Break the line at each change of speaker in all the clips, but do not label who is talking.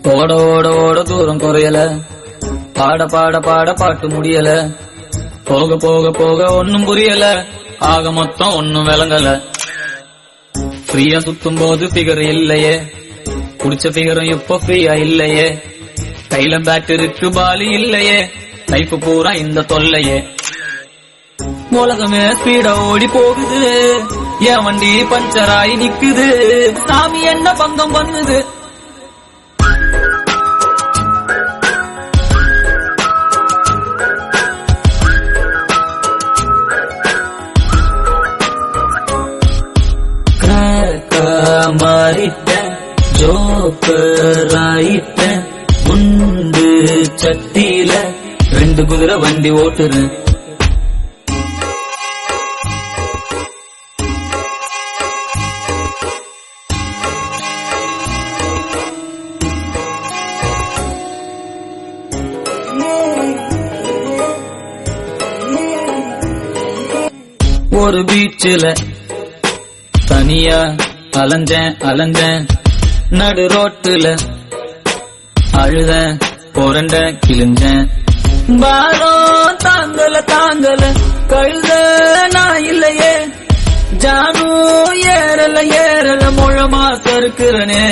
ஓட ஓட ஓட தூரம் குறையல பாட பாட பாட பாட்டு முடியல போக போக போக ஒன்னும் புரியல ஆக மொத்தம் ஒன்னும் விளங்கல ஃப்ரீயா சுத்தும் போது ஃபிகர் இல்லையே புடிச்ச ஃபிகரும் இப்போ ஃப்ரீயா இல்லையே கையில பேட் இருக்கு பாலி இல்லையே லைஃப் பூரா இந்த தொல்லையே உலகமே ஸ்பீடா ஓடி போகுது என் வண்டி பஞ்சர் ஆகி நிக்குது சாமி என்ன பங்கம் பண்ணுது மாறிட்டேன் ஜோக்கர் ஆயிட்டேன் குண்டு சட்டியில ரெண்டு குதிரை வண்டி ஓட்டுறேன் ஒரு பீச்சில் தனியா அலைஞ்சேன் அலைஞ்சேன் நடு ரோட்டுல அழுதேன் புரண்ட கிழிஞ்சேன் பாரம் தாங்கல தாங்கல கழுத நான் இல்லையே ஜானு ஏறல ஏறல முழமா கருக்கிறனே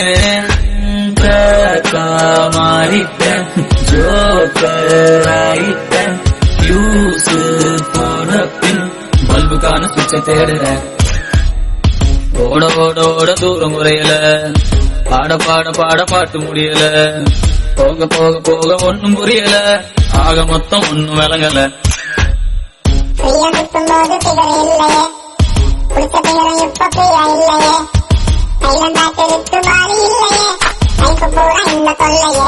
மாறிட்டேன் ஜோக்கர் ஆயிட்டேன் யூஸ் போன பின் பல்புக்கான சுவிட்சை தேடுறேன் ஓட ஓட ஓட தூரம் குறையல பாட பாட பாட பாட்டு முடியல போக போக போக ஒண்ணும் புரியல ஆக மொத்தம் ஒண்ணும் விளங்கல
ஃப்ரீயா சுத்தும்போது ஃபிகர் இல்லையே பிடிச்ச ஃபிகரும் இப்ப ஃப்ரீயா இல்லையே கையில பேட் இருக்கு பாலி இல்லையே லைஃப் பூரா இந்த தொல்லையே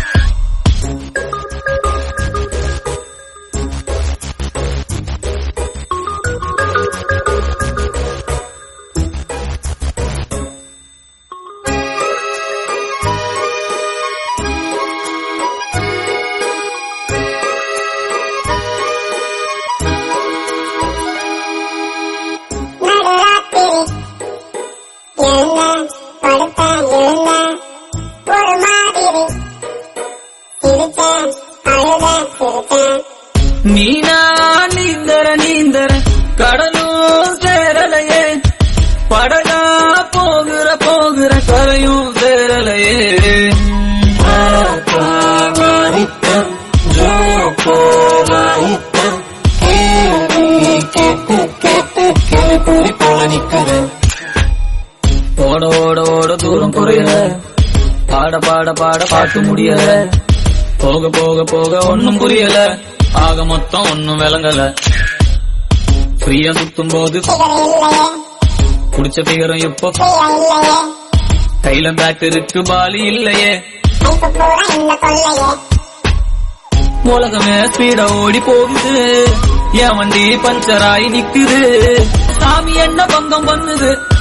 நடுராத்திரி எழுந்த படுத்த எழுந்த ஒரு மாதிரி சிரிச்சேன் அழுத சிரிச்சேன்
நீனா நீந்தர நீந்தர கடலும் சேரலையே படகா போகிற போகிற கரையும் சேரலையே மாறிட்டேன் ஜோக்கராயிட்டேன் கேள்வி கேட்டு கேட்டு கேள்வி போல நிக்கிறேன் ஓட ஓட ஓட தூரம் குறையல பாட பாட பாட பாட்டு முடியல போக போக போக ஒன்னும் புரியல ஆக மொத்தம் ஒன்னும் விளங்கல ஃப்ரீயா சுத்தும் போது
ஃபிகர் இல்லையே
புடிச்ச ஃபிகரும் இப்போ
ஃப்ரீயா இல்லையே
கையில பேட் இருக்கு பாலி இல்லையே
லைஃப் பூரா இந்த தொல்லையே
உலகமே ஸ்பீடா ஓடி போகுது என் வண்டி பஞ்சர் ஆகி நிக்குது சாமி என்ன பங்கம் பண்ணுது